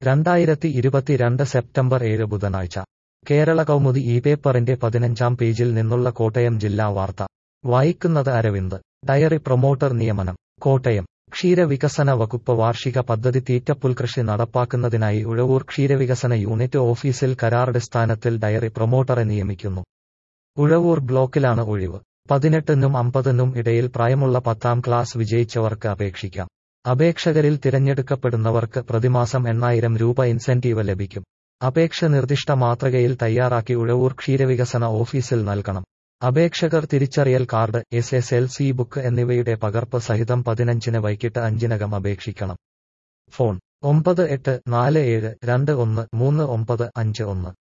രണ്ടായിരത്തി ഇരുപത്തിരണ്ട് സെപ്റ്റംബർ ഏഴ് ബുധനാഴ്ച കേരള കൗമുദി ഈ പേപ്പറിന്റെ പതിനഞ്ചാം പേജിൽ നിന്നുള്ള കോട്ടയം ജില്ലാ വാർത്ത വായിക്കുന്നത് അരവിന്ദ് ഡയറി പ്രൊമോട്ടർ നിയമനം കോട്ടയം ക്ഷീരവികസന വകുപ്പ് വാർഷിക പദ്ധതി തീറ്റപ്പുൽകൃഷി നടപ്പാക്കുന്നതിനായി ഉഴവൂർ ക്ഷീരവികസന യൂണിറ്റ് ഓഫീസിൽ കരാറടിസ്ഥാനത്തിൽ ഡയറി പ്രൊമോട്ടറെ നിയമിക്കുന്നു ഉഴവൂർ ബ്ലോക്കിലാണ് ഒഴിവ് പതിനെട്ടിനും അമ്പതിനും ഇടയിൽ പ്രായമുള്ള പത്താം ക്ലാസ് വിജയിച്ചവർക്ക് അപേക്ഷിക്കാം അപേക്ഷകരിൽ തിരഞ്ഞെടുക്കപ്പെടുന്നവർക്ക് പ്രതിമാസം എണ്ണായിരം രൂപ ഇൻസെന്റീവ് ലഭിക്കും അപേക്ഷ നിർദ്ദിഷ്ട മാതൃകയിൽ തയ്യാറാക്കി ഉഴവൂർ ക്ഷീരവികസന ഓഫീസിൽ നൽകണം അപേക്ഷകർ തിരിച്ചറിയൽ card S S L C book എന്നിവയുടെ പകർപ്പ് സഹിതം പതിനഞ്ചിന് വൈകിട്ട് അഞ്ചിനകം അപേക്ഷിക്കണം ഫോൺ ഒമ്പത് എട്ട് നാല് ഏഴ് രണ്ട് ഒന്ന് മൂന്ന് ഒമ്പത് അഞ്ച് ഒന്ന്